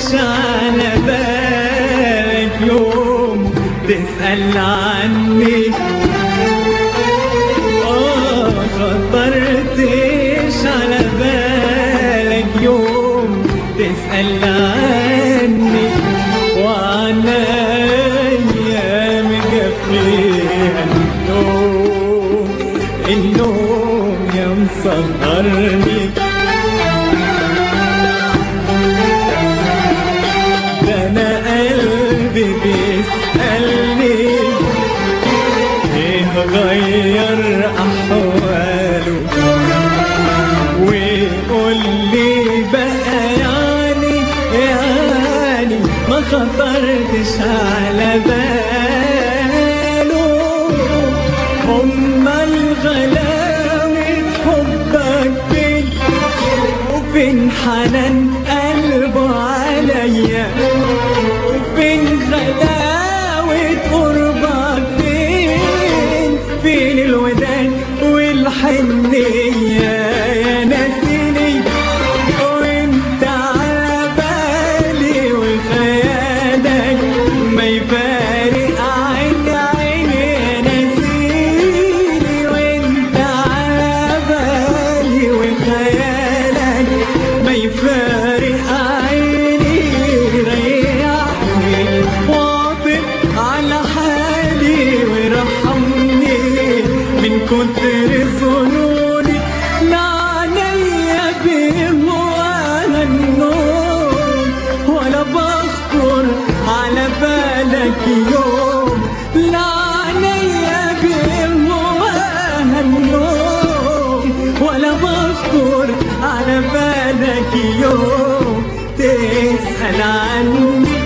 على بالك يوم تسأل عني آه خطرتش على بالك يوم تسأل عني وعن أيام جفيها النوم النوم يا مسهرني ده انا قلبي بيسألني ايه غير احواله ويقول لي بقى يعني يعني ما خطرتش على باله امال غلاوة حبك فين وفين حنان قلبه عليا وفين غلاوة قربك فين فين الوداد والحنية يا ناسيني وانت على بالي وخيالك ما يفارق عين عيني يا ناسيني وانت على بالي وخيالك ما يفارق عيني ريحني واطق على حالي وارحمني من كتر ظنوني لا عليا بهم ولا النوم ولا بخطر على بالك يوم لا عليا بهم ولا النوم ولا بخطر على بالك يوم تسأل عني